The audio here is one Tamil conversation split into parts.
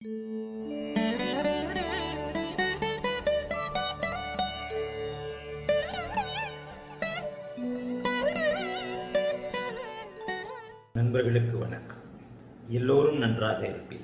நண்பர்களுக்கு வணக்கம் எல்லோரும் நன்றாக இருப்பீர்கள்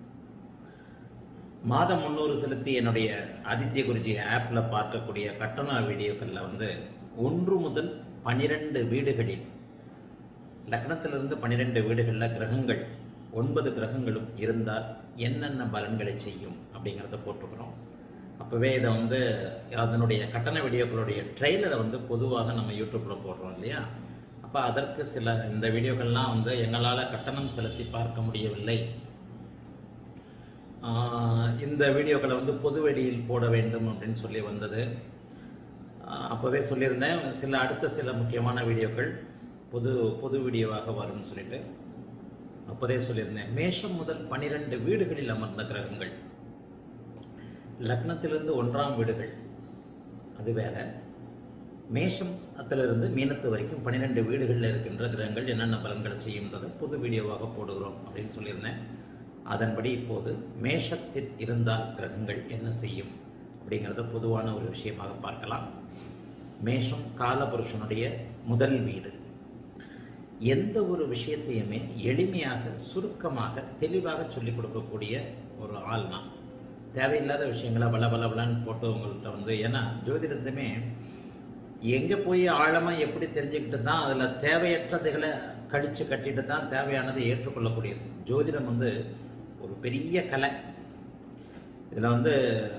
மாதம் முன்னூறு செலுத்தி என்னுடைய ஆதித்ய குருஜி ஆப்பில் பார்க்கக்கூடிய கட்டண வீடியோக்களில் வந்து ஒன்று முதல் பனிரெண்டு வீடுகளில் லக்னத்திலிருந்து பன்னிரெண்டு வீடுகளில் கிரகங்கள் ஒன்பது கிரகங்களும் இருந்தால் என்னென்ன பலன்களை செய்யும் அப்படிங்கிறத போட்டிருக்கிறோம் அப்போவே இதை வந்து அதனுடைய கட்டண வீடியோக்களுடைய ட்ரெய்லரை வந்து பொதுவாக நம்ம யூடியூப்பில் போடுறோம் இல்லையா அப்போ அதற்கு சில இந்த வீடியோக்கள்லாம் வந்து எங்களால் கட்டணம் செலுத்தி பார்க்க முடியவில்லை ஆஹ் இந்த வீடியோக்களை வந்து பொது வெளியில் போட வேண்டும் அப்படின்னு சொல்லி வந்தது ஆஹ் அப்போவே சொல்லியிருந்தேன் சில அடுத்த சில முக்கியமான வீடியோக்கள் பொது பொது வீடியோவாக வரும்னு சொல்லிட்டு அப்போதே சொல்லியிருந்தேன் மேஷம் முதல் பனிரெண்டு வீடுகளில் அமர்ந்த கிரகங்கள் லக்னத்திலிருந்து ஒன்றாம் வீடுகள் அது வேற மேஷத்திலிருந்து மீனத்து வரைக்கும் பன்னிரெண்டு வீடுகளில் இருக்கின்ற கிரகங்கள் என்னென்ன பலன்களை செய்யுன்றதை பொது வீடியோவாக போடுகிறோம் அப்படின்னு சொல்லியிருந்தேன் அதன்படி இப்போது மேஷத்தில் இருந்தால் கிரகங்கள் என்ன செய்யும் அப்படிங்கிறத பொதுவான ஒரு விஷயமாக பார்க்கலாம் மேஷம் காலபுருஷனுடைய முதல் வீடு எந்த ஒரு விஷயத்தையுமே எளிமையாக சுருக்கமாக தெளிவாக சொல்லிக் கொடுக்கக்கூடிய ஒரு ஆள் நான் தேவையில்லாத விஷயங்களை பல பல பலன்னு போட்டு உங்கள்கிட்ட வந்து ஏன்னா ஜோதிடத்துமே எங்கே போய் ஆழமாக எப்படி தெரிஞ்சுக்கிட்டு தான் அதில் தேவையற்றதுகளை கழித்து கட்டிட்டு தான் தேவையானதை ஏற்றுக்கொள்ளக்கூடியது ஜோதிடம் வந்து ஒரு பெரிய கலை இதில் வந்து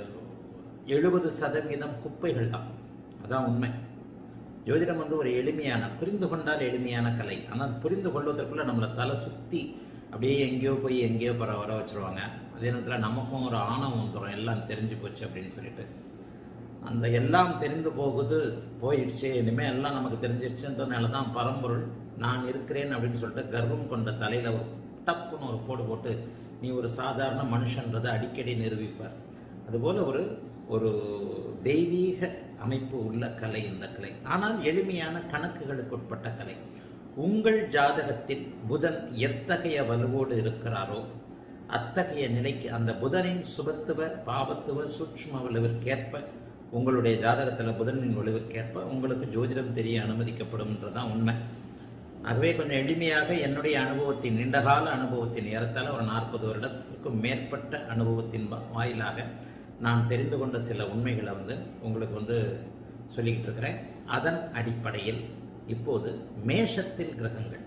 எழுபது சதவீதம் குப்பைகள் தான் அதான் உண்மை ஜோதிடம் வந்து ஒரு எளிமையான புரிந்து கொண்டால் எளிமையான கலை ஆனால் புரிந்து கொள்வதற்குள்ள நம்மளை தலை சுற்றி அப்படியே எங்கேயோ போய் எங்கேயோ பர வர வச்சுருவாங்க அதே நேரத்தில் நமக்கும் ஒரு ஆணவம் வந்துடும் எல்லாம் தெரிஞ்சு போச்சு அப்படின்னு சொல்லிட்டு அந்த எல்லாம் தெரிந்து போகுது போயிடுச்சு இனிமேல் எல்லாம் நமக்கு தெரிஞ்சிருச்சுன்றதுனால தான் பரம்பொருள் நான் இருக்கிறேன் அப்படின்னு சொல்லிட்டு கர்வம் கொண்ட தலையில் ஒரு டப்புன்னு ஒரு போடு போட்டு நீ ஒரு சாதாரண மனுஷன்றதை அடிக்கடி நிரூபிப்பார் அதுபோல் ஒரு ஒரு தெய்வீக அமைப்பு உள்ள கலை இந்த கலை ஆனால் எளிமையான கணக்குகளுக்கு உட்பட்ட கலை உங்கள் ஜாதகத்தில் புதன் எத்தகைய வலுவோடு இருக்கிறாரோ அத்தகைய நிலைக்கு அந்த புதனின் சுபத்துவ பாபத்துவ சூட்சும வலுவிற்கேற்ப உங்களுடைய ஜாதகத்தில் புதனின் வலுவிற்கேற்ப உங்களுக்கு ஜோதிடம் தெரிய அனுமதிக்கப்படும்ன்றதான் உண்மை ஆகவே கொஞ்சம் எளிமையாக என்னுடைய அனுபவத்தின் நீண்டகால அனுபவத்தின் ஏறத்தாழ ஒரு நாற்பது வருடத்திற்கும் மேற்பட்ட அனுபவத்தின் வா- வாயிலாக நான் தெரிந்து கொண்ட சில உண்மைகளை வந்து உங்களுக்கு வந்து சொல்லிக்கிட்டு இருக்கிறேன் அதன் அடிப்படையில் இப்போது மேஷத்தில் கிரகங்கள்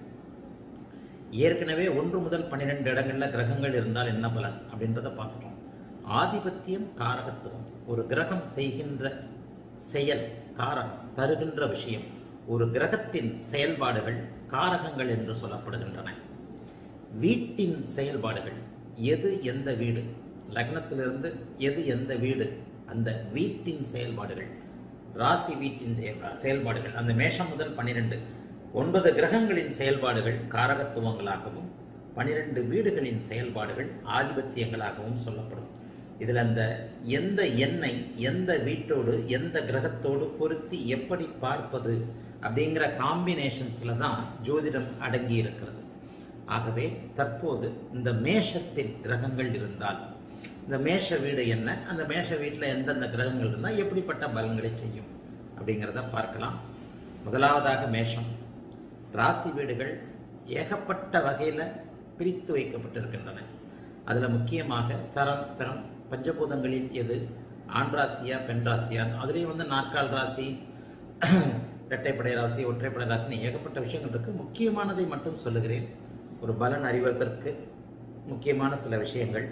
ஏற்கனவே ஒன்று முதல் பன்னிரெண்டு இடங்களில் கிரகங்கள் இருந்தால் என்ன பலன் அப்படின்றத பார்த்துட்டோம் ஆதிபத்தியம் காரகத்துவம் ஒரு கிரகம் செய்கின்ற செயல் காரகம் தருகின்ற விஷயம் ஒரு கிரகத்தின் செயல்பாடுகள் காரகங்கள் என்று சொல்லப்படுகின்றன வீட்டின் செயல்பாடுகள் எது எந்த வீடு லக்னத்திலிருந்து எது எந்த வீடு அந்த வீட்டின் செயல்பாடுகள் ராசி வீட்டின் செயல்பா- செயல்பாடுகள் அந்த மேஷம் முதல் பன்னிரெண்டு ஒன்பது கிரகங்களின் செயல்பாடுகள் காரகத்துவங்களாகவும் பனிரெண்டு வீடுகளின் செயல்பாடுகள் ஆதிபத்தியங்களாகவும் சொல்லப்படும் இதில் அந்த எந்த எண்ணை எந்த வீட்டோடு எந்த கிரகத்தோடு பொருத்தி எப்படி பார்ப்பது அப்படிங்கிற காம்பினேஷன்ஸில் தான் ஜோதிடம் அடங்கி இருக்கிறது ஆகவே தற்போது இந்த மேஷத்தில் கிரகங்கள் இருந்தால் இந்த மேஷ வீடு என்ன அந்த மேஷ வீட்டில் எந்தெந்த கிரகங்கள் இருந்தால் எப்படிப்பட்ட பலன்களை செய்யும் அப்படிங்கிறத பார்க்கலாம் முதலாவதாக மேஷம் ராசி வீடுகள் ஏகப்பட்ட வகையில் பிரித்து வைக்கப்பட்டிருக்கின்றன அதில் முக்கியமாக சரம் ஸ்திரம் பஞ்சபூதங்களில் எது ஆண் ராசியா பெண் ராசியா அதுலேயும் வந்து நாற்கால் ராசி இரட்டைப்படை ராசி ஒற்றைப்படை ராசின்னு ஏகப்பட்ட விஷயங்கள் இருக்குது முக்கியமானதை மட்டும் சொல்லுகிறேன் ஒரு பலன் அறிவதற்கு முக்கியமான சில விஷயங்கள்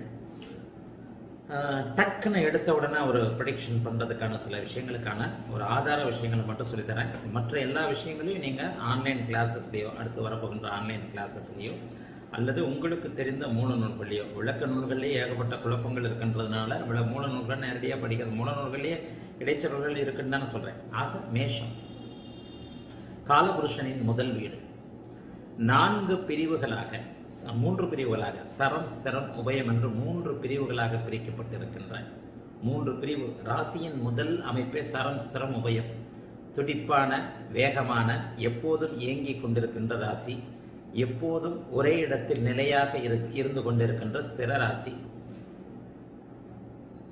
ஆஹ், டக்குன்னு எடுத்த உடனே ஒரு ப்ரடிக்ஷன் பண்ணுறதுக்கான சில விஷயங்களுக்கான ஒரு ஆதார விஷயங்களை மட்டும் சொல்லித்தரேன் மற்ற எல்லா விஷயங்களையும் நீங்கள் ஆன்லைன் கிளாஸஸ்லேயோ அடுத்து வரப்போகின்ற ஆன்லைன் கிளாஸஸ்லேயோ அல்லது உங்களுக்கு தெரிந்த மூல நூல்கள்லையோ விளக்க நூல்கள்லேயே ஏகப்பட்ட குழப்பங்கள் இருக்கின்றதுனால விள மூல நூல்கள் நேரடியாக படிக்கிறது மூல நூல்கள்லேயே இடைச்சல்கள் இருக்குன்னு தான் நான் சொல்கிறேன் ஆக மேஷம் காலபுருஷனின் முதல் வீடு நான்கு பிரிவுகளாக ச- மூன்று பிரிவுகளாக சரம் ஸ்திரம் உபயம் என்று மூன்று பிரிவுகளாக பிரிக்கப்பட்டிருக்கின்ற மூன்று பிரிவு ராசியின் முதல் அமைப்பே சரம் ஸ்திரம் உபயம் துடிப்பான வேகமான எப்போதும் இயங்கிக் கொண்டிருக்கின்ற ராசி எப்போதும் ஒரே இடத்தில் நிலையாக இரு இருந்து கொண்டிருக்கின்ற ஸ்திர ராசி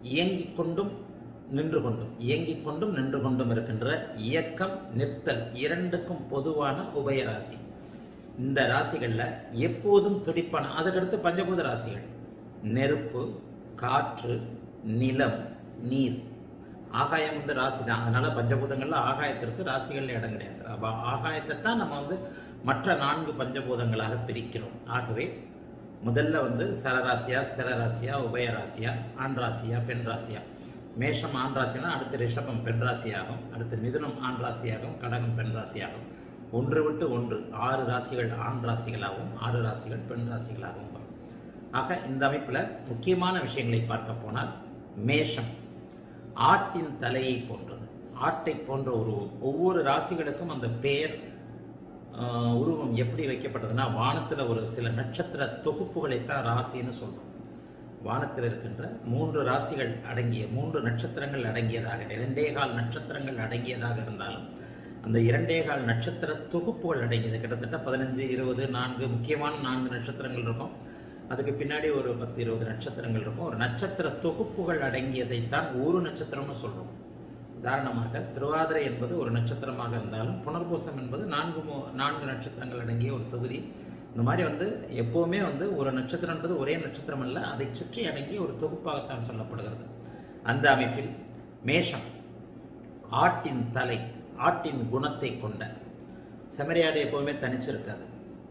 இயங்கிக் கொண்டும் நின்று கொண்டும் இயங்கிக் கொண்டும் நின்று கொண்டும் இருக்கின்ற இயக்கம் நிறுத்தல் இரண்டுக்கும் பொதுவான உபயராசி இந்த ராசிகளில் எப்போதும் துடிப்பான அதுக்கடுத்து பஞ்சபூத ராசிகள் நெருப்பு காற்று நிலம் நீர் ஆகாயம் வந்து ராசி தான் அதனால பஞ்சபூதங்கள்ல ஆகாயத்திற்கு ராசிகள்ல இடம் கிடையாது அப்ப ஆகாயத்தை தான் நம்ம வந்து மற்ற நான்கு பஞ்சபூதங்களாக பிரிக்கிறோம் ஆகவே முதல்ல வந்து சரராசியா ஸ்திரராசியா உபயராசியா ஆண் ராசியா பெண் ராசியா மேஷம் ஆண் ராசினா அடுத்து ரிஷபம் பெண் ராசியாகும் அடுத்து மிதுனம் ஆண் ராசியாகும் கடகம் பெண் ராசியாகும் ஒன்று விட்டு ஒன்று ஆறு ராசிகள் ஆண் ராசிகளாகவும் ஆறு ராசிகள் பெண் ராசிகளாகவும் வரும் ஆக இந்த அமைப்பில் முக்கியமான விஷயங்களை பார்க்க போனால் மேஷம் ஆட்டின் தலையை போன்றது ஆட்டை போன்ற உருவம் ஒவ்வொரு ராசிகளுக்கும் அந்த பெயர் ஆஹ், உருவம் எப்படி வைக்கப்பட்டதுன்னா வானத்தில் ஒரு சில நட்சத்திர தொகுப்புகளைத்தான் ராசின்னு சொல்றோம் வானத்தில் இருக்கின்ற மூன்று ராசிகள் அடங்கிய மூன்று நட்சத்திரங்கள் அடங்கியதாக இரண்டே கால் நட்சத்திரங்கள் அடங்கியதாக இருந்தாலும் அந்த இரண்டே கால் நட்சத்திர தொகுப்புகள் அடங்கியது கிட்டத்தட்ட பதினஞ்சு இருபது நான்கு முக்கியமான நான்கு நட்சத்திரங்கள் இருக்கும் அதுக்கு பின்னாடி ஒரு பத்து இருபது நட்சத்திரங்கள் இருக்கும் ஒரு நட்சத்திர தொகுப்புகள் அடங்கியதைத்தான் ஒரு நட்சத்திரம்னு சொல்றோம் உதாரணமாக திருவாதிரை என்பது ஒரு நட்சத்திரமாக இருந்தாலும் புனர்பூசம் என்பது நான்கு மு- நான்கு நட்சத்திரங்கள் அடங்கிய ஒரு தொகுதி இந்த மாதிரி வந்து எப்போவுமே வந்து ஒரு நட்சத்திரன்றது ஒரே நட்சத்திரம் அல்ல அதை சுற்றி அடங்கிய ஒரு தொகுப்பாகத்தான் சொல்லப்படுகிறது அந்த அமைப்பில் மேஷம் ஆட்டின் தலை ஆட்டின் குணத்தை கொண்ட செம்மறியாடு எப்போவுமே தனிச்சிருக்காது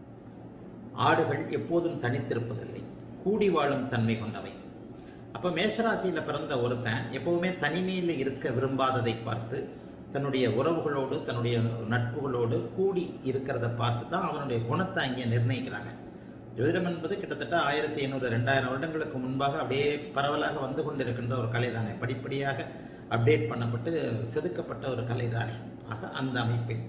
ஆடுகள் எப்போதும் தனித்திருப்பதில்லை கூடி வாழும் தன்மை கொண்டவை அப்ப மேஷராசியில பிறந்த ஒருத்தன் எப்பவுமே தனிமையில் இருக்க விரும்பாததை பார்த்து தன்னுடைய உறவுகளோடு தன்னுடைய நட்புகளோடு கூடி இருக்கிறத பார்த்து தான் அவனுடைய குணத்தை அங்கே நிர்ணயிக்கிறாங்க ஜோதிடம் என்பது கிட்டத்தட்ட ஆயிரத்தி ஐநூறு ரெண்டாயிரம் வருடங்களுக்கு முன்பாக அப்படியே பரவலாக வந்து கொண்டிருக்கின்ற ஒரு கலை தானே படிப்படியாக அப்டேட் பண்ணப்பட்டு செதுக்கப்பட்ட ஒரு கலை தானே ஆக அந்த அமைப்பில்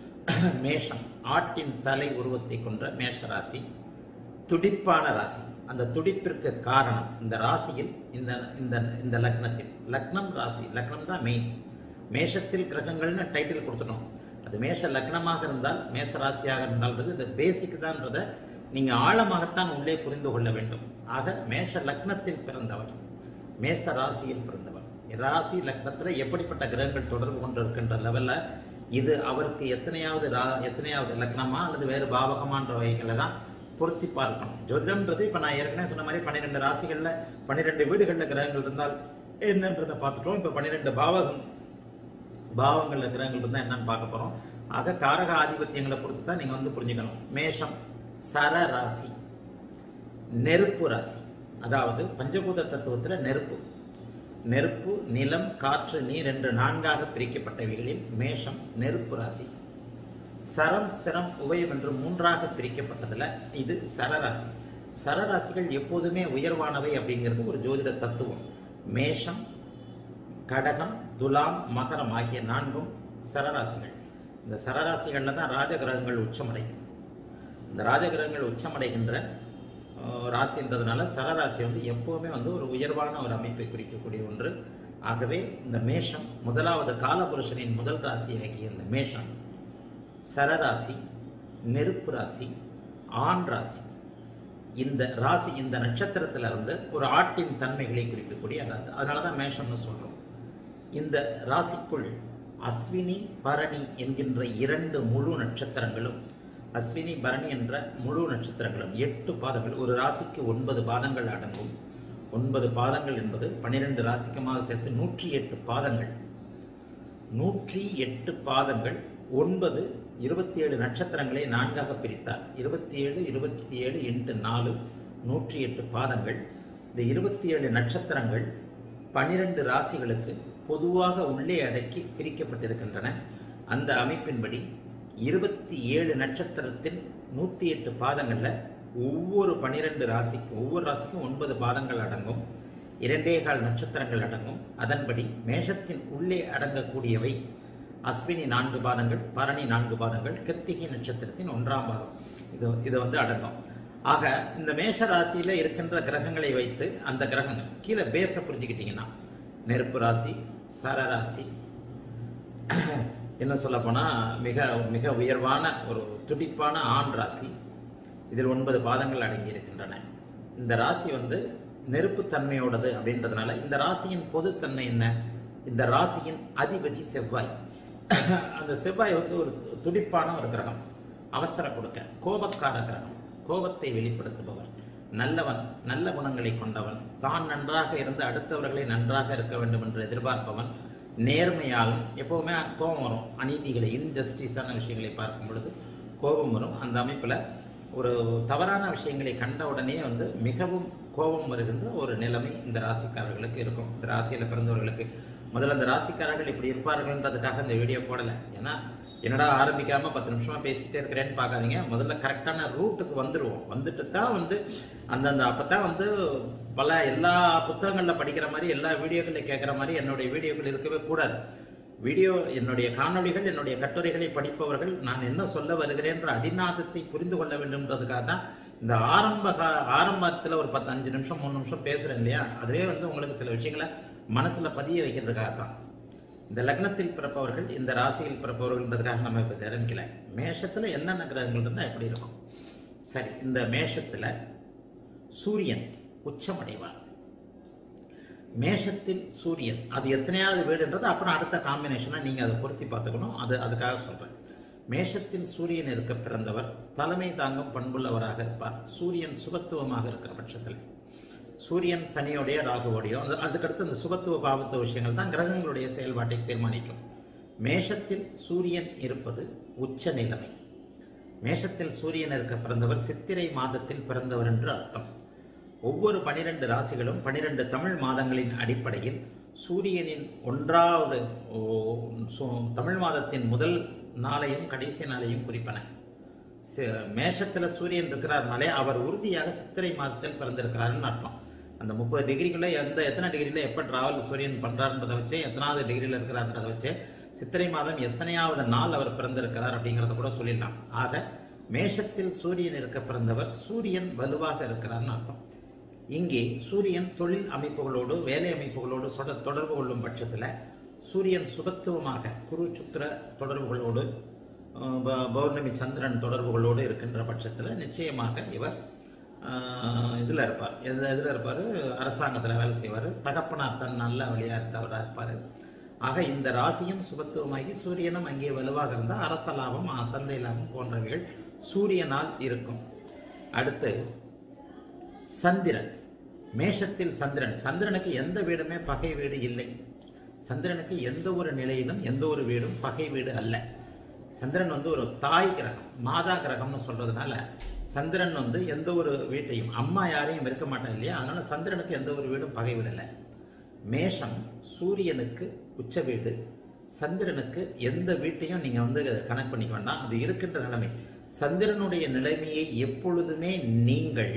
மேஷம் ஆட்டின் தலை உருவத்தை கொன்ற மேஷ ராசி துடிப்பான ராசி அந்த துடிப்பிற்கு காரணம் இந்த ராசியில் இந்த இந்த இந்த லக்னத்தில் லக்னம் ராசி லக்னம் தான் மெயின் மேஷத்தில் கிரகங்கள்னு டைட்டில் கொடுத்துட்டோம் அது மேஷ லக்னமாக இருந்தால் மேஷ ராசியாக இருந்தால்ன்றது இது பேசிக் தான்றதை நீங்க ஆழமாகத்தான் உள்ளே புரிந்து கொள்ள வேண்டும் ஆக மேஷ லக்னத்தில் பிறந்தவர் மேஷ ராசியில் பிறந்தவர் ராசி லக்னத்துல எப்படிப்பட்ட கிரகங்கள் தொடர்பு கொண்டு இருக்கின்ற லெவல்ல இது அவருக்கு எத்தனையாவது ரா- எத்தனையாவது லக்னமா அல்லது வேறு பாவகமான்ற வகைகளை தான் பொருத்தி பார்க்கணும் ஜோதிடம்ன்றது இப்ப நான் ஏற்கனவே சொன்ன மாதிரி பன்னிரெண்டு ராசிகள்ல பன்னிரெண்டு வீடுகள்ல கிரகங்கள் இருந்தால் என்னன்றதை பார்த்துட்டோம் இப்ப பன்னிரெண்டு பாவகம் பாவங்கள்ல கிரகங்கள் இருந்தா என்னன்னு பார்க்க போறோம் ஆக காரக ஆதிபத்தியங்களை பொறுத்து தான் நீங்க வந்து புரிஞ்சுக்கணும் மேஷம் சர ராசி நெருப்பு ராசி அதாவது பஞ்சபூத தத்துவத்துல நெருப்பு நெருப்பு நிலம் காற்று நீர் என்று நான்காக பிரிக்கப்பட்டவைகளில் மேஷம் நெருப்பு ராசி சரம் சிரம் உபயம் என்று மூன்றாக பிரிக்கப்பட்டதுல இது சரராசி சரராசிகள் எப்போதுமே உயர்வானவை அப்படிங்கிறது ஒரு ஜோதிட தத்துவம் மேஷம் கடகம் துலாம் மகரம் ஆகிய நான்கும் சரராசிகள் இந்த சரராசிகளில் தான் ராஜகிரகங்கள் உச்சமடையும் இந்த ராஜகிரகங்கள் உச்சமடைகின்ற அஹ், ராசின்றதுனால சரராசி வந்து எப்போவுமே வந்து ஒரு உயர்வான ஒரு அமைப்பை குறிக்கக்கூடிய ஒன்று ஆகவே இந்த மேஷம் முதலாவது காலபுருஷனின் முதல் ராசியாகிய இந்த மேஷம் சரராசி நெருப்பு ராசி ஆண் ராசி இந்த ராசி இந்த நட்சத்திரத்துல இருந்து ஒரு ஆட்டின் தன்மைகளை குறிக்கக்கூடிய அதாவது அதனால தான் மேஷம்னு சொல்றோம் இந்த ராசிக்குள் அஸ்வினி பரணி என்கின்ற இரண்டு முழு நட்சத்திரங்களும் அஸ்வினி பரணி என்ற முழு நட்சத்திரங்களும் எட்டு பாதங்கள் ஒரு ராசிக்கு ஒன்பது பாதங்கள் அடங்கும் ஒன்பது பாதங்கள் என்பது பன்னிரெண்டு ராசிக்குமாக சேர்த்து நூற்றி எட்டு பாதங்கள் நூற்றி எட்டு பாதங்கள் ஒன்பது இருபத்தி ஏழு நட்சத்திரங்களை நான்காக பிரித்தார் இருபத்தி ஏழு இருபத்தி ஏழு இன்ட்டு நாலு நூற்றி எட்டு பாதங்கள் இந்த இருபத்தி ஏழு நட்சத்திரங்கள் பனிரெண்டு ராசிகளுக்கு பொதுவாக உள்ளே அடக்கி பிரிக்கப்பட்டிருக்கின்றன அந்த அமைப்பின்படி இருபத்தி ஏழு நட்சத்திரத்தின் நூற்றி எட்டு பாதங்களில் ஒவ்வொரு பனிரெண்டு ராசிக்கு ஒவ்வொரு ராசிக்கும் ஒன்பது பாதங்கள் அடங்கும் இரண்டே கால் நட்சத்திரங்கள் அடங்கும் அதன்படி மேஷத்தின் உள்ளே அடங்கக்கூடியவை அஸ்வினி நான்கு பாதங்கள் பரணி நான்கு பாதங்கள் கிருத்திகை நட்சத்திரத்தின் ஒன்றாம் பாதம் இது இது வந்து அடங்கும் ஆக இந்த மேஷ ராசியில இருக்கின்ற கிரகங்களை வைத்து அந்த கிரகங்கள் கீழே பேச புரிஞ்சுக்கிட்டீங்கன்னா நெருப்பு ராசி சர ராசி என்ன சொல்ல போனா மிக மிக உயர்வான ஒரு துடிப்பான ஆண் ராசி இதில் ஒன்பது பாதங்கள் அடங்கி இருக்கின்றன இந்த ராசி வந்து நெருப்புத்தன்மையோடது அப்படின்றதுனால இந்த ராசியின் பொதுத்தன்மை என்ன இந்த ராசியின் அதிபதி செவ்வாய் அந்த செவ்வாய் வந்து ஒரு துடிப்பான ஒரு கிரகம் அவசர கொடுக்க கோபக்கார கிரகம் கோபத்தை வெளிப்படுத்துபவர் நல்லவன் நல்ல குணங்களை கொண்டவன் தான் நன்றாக இருந்து அடுத்தவர்களை நன்றாக இருக்க வேண்டும் என்று எதிர்பார்ப்பவன் நேர்மையாலும் எப்பவுமே கோபம் வரும் அநீதிகளை இன்ஜஸ்டிஸான விஷயங்களை பார்க்கும் பொழுது கோபம் வரும் அந்த அமைப்பில் ஒரு தவறான விஷயங்களை கண்ட உடனே வந்து மிகவும் கோபம் வருகின்ற ஒரு நிலைமை இந்த ராசிக்காரர்களுக்கு இருக்கும் இந்த ராசியில் பிறந்தவர்களுக்கு முதல்ல இந்த ராசிக்காரர்கள் இப்படி இருப்பார்கள்ன்றதுக்காக இந்த வீடியோ போடலை ஏன்னா என்னடா ஆரம்பிக்காம பத்து நிமிஷமா பேசிக்கிட்டே இருக்கிறேன்னு பார்க்காதீங்க முதல்ல கரெக்டான ரூட்டுக்கு வந்துடுவோம் வந்துட்டு தான் வந்து அந்தந்த அப்பதான் வந்து பல எல்லா புத்தகங்கள்ல படிக்கிற மாதிரி எல்லா வீடியோக்களையும் கேட்குற மாதிரி என்னுடைய வீடியோக்கள் இருக்கவே கூடாது வீடியோ என்னுடைய காணொளிகள் என்னுடைய கட்டுரைகளை படிப்பவர்கள் நான் என்ன சொல்ல வருகிறேன்ற அடிநாதத்தை புரிந்து கொள்ள வேண்டும்ன்றதுக்காக தான் இந்த ஆரம்ப கா ஆரம்பத்தில் ஒரு பத்து அஞ்சு நிமிஷம் மூணு நிமிஷம் பேசுகிறேன் இல்லையா அதுவே வந்து உங்களுக்கு சில விஷயங்களை மனசில் பதிய வைக்கிறதுக்காக தான் இந்த லக்னத்தில் பிறப்பவர்கள் இந்த ராசியில் பிறப்பவர்கள்ன்றதுக்காக நம்ம இப்போ தெரிஞ்சிக்கல மேஷத்தில் என்னென்ன கிரகங்கள் இருந்தால் எப்படி இருக்கும் சரி இந்த மேஷத்தில் சூரியன் உச்சமடைவார் மேஷத்தில் சூரியன் அது எத்தனையாவது வீடுன்றது அப்புறம் அடுத்த காம்பினேஷனாக நீங்கள் அதை பொருத்தி பார்த்துக்கணும் அது அதுக்காக சொல்கிறேன் மேஷத்தில் சூரியன் இருக்க பிறந்தவர் தலைமை தாங்கும் பண்புள்ளவராக இருப்பார் சூரியன் சுபத்துவமாக இருக்கிற பட்சத்தில் சூரியன் சனியோடைய ராகுவோடையோ அது அதுக்கடுத்து அந்த சுபத்துவ பாவத்துவ விஷயங்கள் தான் கிரகங்களுடைய செயல்பாட்டை தீர்மானிக்கும் மேஷத்தில் சூரியன் இருப்பது உச்ச நிலைமை மேஷத்தில் சூரியன் இருக்க பிறந்தவர் சித்திரை மாதத்தில் பிறந்தவர் என்று அர்த்தம் ஒவ்வொரு பனிரெண்டு ராசிகளும் பனிரெண்டு தமிழ் மாதங்களின் அடிப்படையில் சூரியனின் ஒன்றாவது ஓ, சு- தமிழ் மாதத்தின் முதல் நாளையும் கடைசி நாளையும் குறிப்பன சி- மேஷத்துல சூரியன் இருக்கிறார்னாலே அவர் உறுதியாக சித்திரை மாதத்தில் பிறந்திருக்கிறாருன்னு அர்த்தம் அந்த முப்பது டிகிரிக்குள்ள எந்த எத்தனை டிகிரியில் எப்போ டிராவல் சூரியன் பண்றாருன்றதை வச்சு எத்தனாவது டிகிரியில் இருக்கிறார்ன்றதை வச்சு சித்திரை மாதம் எத்தனையாவது நாள் அவர் பிறந்திருக்கிறார் அப்படிங்கிறத கூட சொல்லிடலாம் ஆக மேஷத்தில் சூரியன் இருக்க பிறந்தவர் சூரியன் வலுவாக இருக்கிறார்னு அர்த்தம் இங்கே சூரியன் தொழில் அமைப்புகளோடு வேலை அமைப்புகளோடு சொட தொடர்பு கொள்ளும் பட்சத்தில் சூரியன் சுபத்துவமாக குரு சுக்கிர தொடர்புகளோடு அஹ், ப- பௌர்ணமி சந்திரன் தொடர்புகளோடு இருக்கின்ற பட்சத்தில் நிச்சயமாக இவர் இதில் இருப்பார் எது இதில் இருப்பார் அரசாங்கத்தில் வேலை செய்வார் தகப்பனார் தன் நல்ல வழியாக இருந்தவராக இருப்பார் ஆக இந்த ராசியும் சுபத்துவமாகி சூரியனும் அங்கே வலுவாக இருந்தால் அரச லாபம் அஹ், தந்தை லாபம் போன்றவைகள் சூரியனால் இருக்கும் அடுத்து சந்திரன் மேஷத்தில் சந்திரன் சந்திரனுக்கு எந்த வீடுமே பகை வீடு இல்லை சந்திரனுக்கு எந்த ஒரு நிலையிலும் எந்த ஒரு வீடும் பகை வீடு அல்ல சந்திரன் வந்து ஒரு தாய் கிரகம் மாதா கிரகம்னு சொல்றதுனால சந்திரன் வந்து எந்த ஒரு வீட்டையும் அம்மா யாரையும் வெறுக்க மாட்டான் இல்லையா அதனால சந்திரனுக்கு எந்த ஒரு வீடும் பகை வீடு இல்லை மேஷம் சூரியனுக்கு உச்ச வீடு சந்திரனுக்கு எந்த வீட்டையும் நீங்க வந்து கனெக்ட் பண்ணிக்க வேண்டாம் அது இருக்கின்ற நிலைமை சந்திரனுடைய நிலைமையை எப்பொழுதுமே நீங்கள்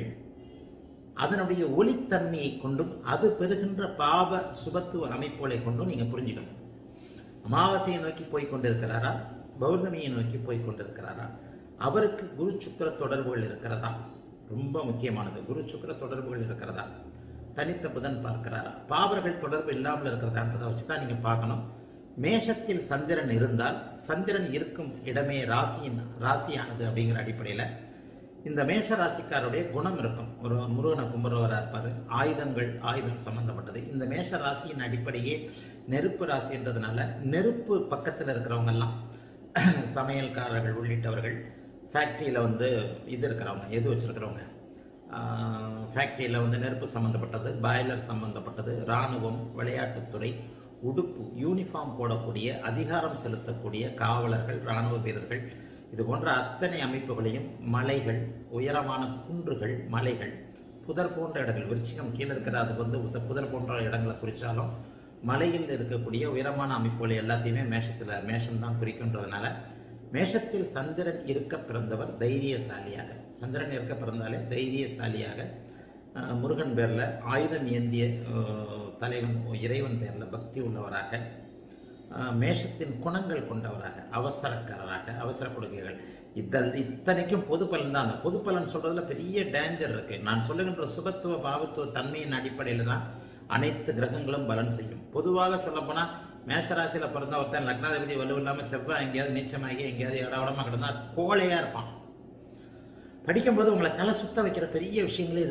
அதனுடைய ஒளித்தன்மையை கொண்டும் அது பெறுகின்ற பாவ சுபத்துவ அமைப்புகளை கொண்டும் நீங்க புரிஞ்சுக்கணும் அமாவாசையை நோக்கி போய் கொண்டிருக்கிறாரா பௌர்ணமியை நோக்கி போய் கொண்டிருக்கிறாரா அவருக்கு குரு சுக்கிர தொடர்புகள் இருக்கிறதா ரொம்ப முக்கியமானது குரு சுக்கிர தொடர்புகள் இருக்கிறதா தனித்த புதன் பார்க்கிறாரா பாவர்கள் தொடர்பு இல்லாமல் இருக்கிறதான்றதை வச்சு தான் நீங்க பார்க்கணும் மேஷத்தில் சந்திரன் இருந்தால் சந்திரன் இருக்கும் இடமே ராசியின் ராசியானது அப்படிங்கிற அடிப்படையில் இந்த மேஷ ராசிக்காருடைய குணம் இருக்கும் ஒரு முருகனை கும்புறவராக இருப்பார் ஆயுதங்கள் ஆயுதம் சம்பந்தப்பட்டது இந்த மேஷ ராசியின் அடிப்படையே நெருப்பு ராசின்றதுனால நெருப்பு பக்கத்தில் இருக்கிறவங்க எல்லாம் சமையல்காரர்கள் உள்ளிட்டவர்கள் ஃபேக்ட்ரியில் வந்து இது இருக்கிறவங்க எது வச்சிருக்கிறவங்க ஃபேக்ட்ரியில் வந்து நெருப்பு சம்மந்தப்பட்டது பாய்லர் சம்மந்தப்பட்டது இராணுவம் விளையாட்டுத்துறை உடுப்பு யூனிஃபார்ம் போடக்கூடிய அதிகாரம் செலுத்தக்கூடிய காவலர்கள் இராணுவ வீரர்கள் இது போன்ற அத்தனை அமைப்புகளையும் மலைகள் உயரமான குன்றுகள் மலைகள் புதர் போன்ற இடங்கள் விருச்சிகம் கீழே இருக்கிற அது வந்து உத- புதர் போன்ற இடங்களை குறித்தாலும் மலையில் இருக்கக்கூடிய உயரமான அமைப்புகளை எல்லாத்தையுமே மேஷத்தில் மேஷம் தான் குறிக்கின்றதுனால மேஷத்தில் சந்திரன் இருக்க பிறந்தவர் தைரியசாலியாக சந்திரன் இருக்க பிறந்தாலே தைரியசாலியாக அஹ், முருகன் பேரில் ஆயுதம் ஏந்திய அஹ், தலைவன் இறைவன் பேரில் பக்தி உள்ளவராக அஹ், மேஷத்தின் குணங்கள் கொண்டவராக அவசரக்காரராக அவசர கொடுக்கைகள் இதல் இத்தனைக்கும் பொது பலன் தான் அந்த பொது பலன் சொல்றதுல பெரிய டேஞ்சர் இருக்கு நான் சொல்லுகின்ற சுபத்துவ பாவத்துவ தன்மையின் அடிப்படையில் தான் அனைத்து கிரகங்களும் பலன் செய்யும் பொதுவாக சொல்லப்போனா மேஷராசியில பிறந்த ஒருத்தன் லக்னாதிபதி வலுவில்லாம செவ்வாய் எங்கேயாவது நீச்சமாகி எங்கேயாவது இடவடமா கிடந்தா கோழையா இருப்பான் படிக்கும்போது உங்களை தலை சுத்த வைக்கிற பெரிய விஷயங்களே இதுதான்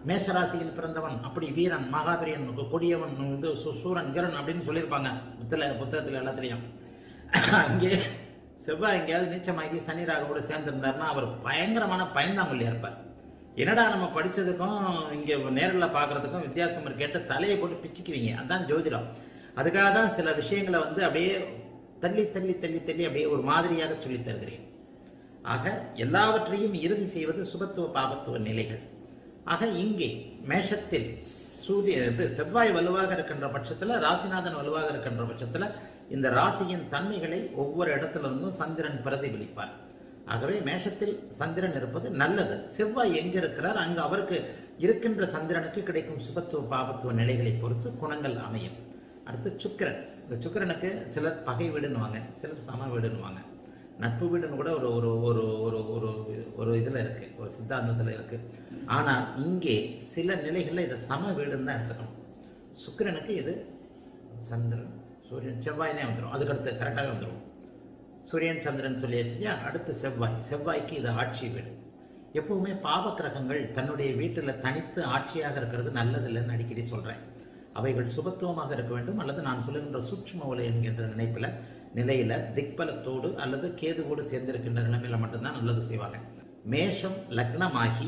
மேஷராசியில் பிறந்தவன் அப்படி வீரன் மகாபீரியன் கொடியவன் இது சு- சூரன் கிரண் அப்படின்னு சொல்லியிருப்பாங்க புத்தல புத்தகத்தில் எல்லாத்துலேயும் அங்கே செவ்வாய் எங்கேயாவது நீச்சமாகி சனி ராகுவோட சேர்ந்திருந்தாருன்னா அவர் பயங்கரமான பயந்தாங்கொல்லியா இருப்பார் என்னடா நம்ம படிச்சதுக்கும் இங்க நேரில் பார்க்கறதுக்கும் வித்தியாசம் இருக்கேட்டு தலையை போட்டு பிச்சுக்குவீங்க அதான் ஜோதிடம் அதுக்காக தான் சில விஷயங்களை வந்து அப்படியே தள்ளி தள்ளி தள்ளி தள்ளி அப்படியே ஒரு மாதிரியாக சொல்லித் தருகிறேன் ஆக எல்லாவற்றையும் இறுதி செய்வது சுபத்துவ பாபத்துவ நிலைகள் ஆக இங்கே மேஷத்தில் சூரிய இது செவ்வாய் வலுவாக இருக்கின்ற பட்சத்தில் ராசிநாதன் வலுவாக இருக்கின்ற பட்சத்தில் இந்த ராசியின் தன்மைகளை ஒவ்வொரு இடத்துல இருந்தும் சந்திரன் பிரதிபலிப்பார் ஆகவே மேஷத்தில் சந்திரன் இருப்பது நல்லது செவ்வாய் எங்க இருக்கிறார் அங்கு அவருக்கு இருக்கின்ற சந்திரனுக்கு கிடைக்கும் சுபத்துவ பாபத்துவ நிலைகளை பொறுத்து குணங்கள் அமையும் அடுத்து சுக்கிரன் இந்த சுக்கிரனுக்கு சிலர் பகை வீடுன்னுவாங்க சிலர் சம வீடுன்னுவாங்க நட்பு வீடுன்னு கூட ஒரு ஒரு ஒரு ஒரு ஒரு ஒரு இதில் இருக்கு ஒரு சித்தாந்தத்தில் இருக்கு ஆனால் இங்கே சில நிலைகளில் இதை சம வீடுன்னு தான் எடுத்துக்கணும் சுக்கிரனுக்கு இது சந்திரன் சூரியன் செவ்வாயினே வந்துடும் அதுக்கடுத்து கரெக்டாகவே வந்துடும் சூரியன் சந்திரன் சொல்லியாச்சு இல்லையா அடுத்து செவ்வாய் செவ்வாய்க்கு இது ஆட்சி வீடு எப்பவுமே பாவ கிரகங்கள் தன்னுடைய வீட்டில் தனித்து ஆட்சியாக இருக்கிறது நல்லதில்லைன்னு அடிக்கடி சொல்கிறேன் அவைகள் சுபத்துவமாக இருக்க வேண்டும் அல்லது நான் சொல்லுகின்ற சூட்சும ஒலை என்கின்ற நினைப்பில் நிலையில திக்பலத்தோடு அல்லது கேதுவோடு சேர்ந்திருக்கின்ற நிலைமையில மட்டும்தான் நல்லது செய்வாங்க மேஷம் லக்னமாகி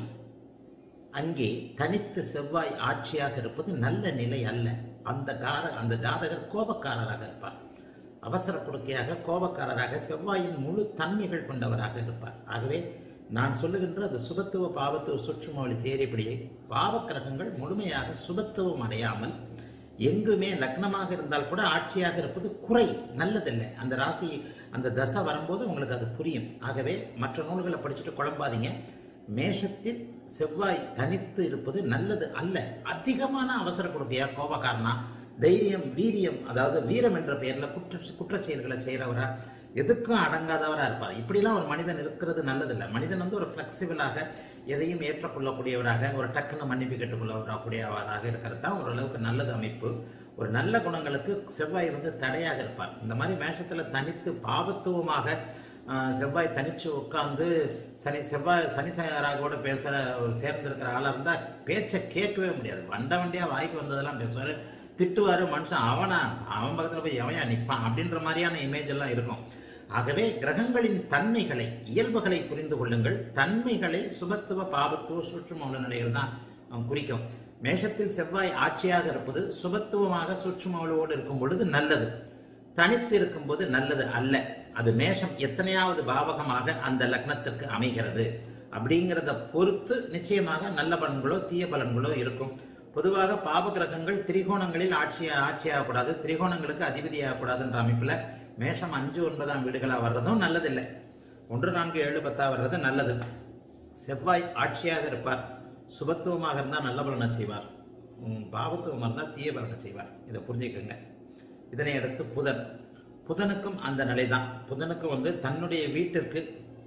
அங்கே தனித்து செவ்வாய் ஆட்சியாக இருப்பது நல்ல நிலை அல்ல அந்த கார அந்த ஜாதகர் கோபக்காரராக இருப்பார் அவசர கொடுக்கையாக கோபக்காரராக செவ்வாயின் முழு தன்மைகள் கொண்டவராக இருப்பார் ஆகவே நான் சொல்லுகின்ற அது சுபத்துவ பாவத்துவ சுற்றுமொழி தேரிப்படியே பாவக்கிரகங்கள் முழுமையாக சுபத்துவம் அடையாமல் எங்குமே லக்னமாக இருந்தால் கூட ஆட்சியாக இருப்பது குறை நல்லதில்லை அந்த ராசி அந்த தசை வரும்போது உங்களுக்கு அது புரியும் ஆகவே மற்ற நூல்களை படிச்சுட்டு குழம்பாதீங்க மேஷத்தில் செவ்வாய் தனித்து இருப்பது நல்லது அல்ல அதிகமான அவசர கொடுக்கையா கோபக்காரனா தைரியம் வீரியம் அதாவது வீரம் என்ற பெயர்ல குற்ற குற்றச் செயல்களை செய்கிறவரா எதுக்கும் அடங்காதவரா இருப்பார் இப்படிலாம் ஒரு மனிதன் இருக்கிறது நல்லதில்லை மனிதன் வந்து ஒரு ஃப்ளெக்சிபிளாக எதையும் ஏற்றுக்கொள்ளக்கூடியவராக ஒரு டக்குன்னு மன்னிப்பு கேட்டுக்கொள்ளக்கூடியவராக இருக்கிறது தான் ஓரளவுக்கு நல்லது அமைப்பு ஒரு நல்ல குணங்களுக்கு செவ்வாய் வந்து தடையாக இருப்பார் இந்த மாதிரி மேஷத்தில் தனித்து பாவத்துவமாக ஆஹ், செவ்வாய் தனிச்சு உட்காந்து சனி செவ்வாய் சனி சாராகோட பேசுகிற சேர்ந்திருக்கிற ஆளாக இருந்தால் பேச்சை கேட்கவே முடியாது வண்ட வண்டியாக வாய்க்கு வந்ததெல்லாம் பேசுவார் திட்டுவார் மனுஷன் அவனா அவன் பக்கத்தில் போய் எவயா நிற்பான் அப்படின்ற மாதிரியான இமேஜ் எல்லாம் இருக்கும் ஆகவே கிரகங்களின் தன்மைகளை இயல்புகளை புரிந்து கொள்ளுங்கள் தன்மைகளை சுபத்துவ பாபத்துவ சூட்சும நிலைகள் தான் அஹ், குறிக்கும் மேஷத்தில் செவ்வாய் ஆட்சியாக இருப்பது சுபத்துவமாக சூட்சுமோடு இருக்கும் பொழுது நல்லது தனித்து இருக்கும்போது நல்லது அல்ல அது மேஷம் எத்தனையாவது பாவகமாக அந்த லக்னத்திற்கு அமைகிறது அப்படிங்கிறத பொறுத்து நிச்சயமாக நல்ல பலன்களோ தீய பலன்களோ இருக்கும் பொதுவாக பாவ கிரகங்கள் திரிகோணங்களில் ஆட்சி ஆட்சியாகக்கூடாது திரிகோணங்களுக்கு அதிபதியாகக்கூடாதுன்ற அமைப்பில் மேஷம் அஞ்சு ஒன்பதாம் வீடுகளாக வர்றதும் நல்லதில்லை ஒன்று நான்கு ஏழு பத்தா வர்றது நல்லது செவ்வாய் ஆட்சியாக இருப்பார் சுபத்துவமாக இருந்தால் நல்ல பலனை செய்வார் உம், பாவத்துவமாக இருந்தால் தீய பலனை செய்வார் இதை புரிஞ்சுக்கோங்க இதனை அடுத்து புதன் புதனுக்கும் அந்த நிலைதான் புதனுக்கு வந்து தன்னுடைய வீட்டிற்கு